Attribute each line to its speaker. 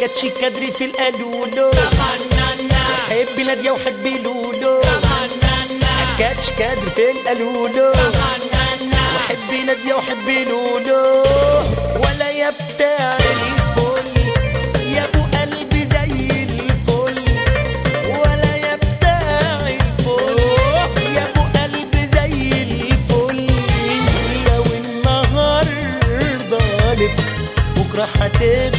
Speaker 1: كاتش كادري في القالولو حب نادية وحب لولو كاتش كادر في القالولو وحب نادية وحب لولو ولا يا بتاع الفل يا ابو قلبي زي الفل ولا يا بتاع الفل يا ابو قلبي زي الفل لو النهارده لك بكره هتبقى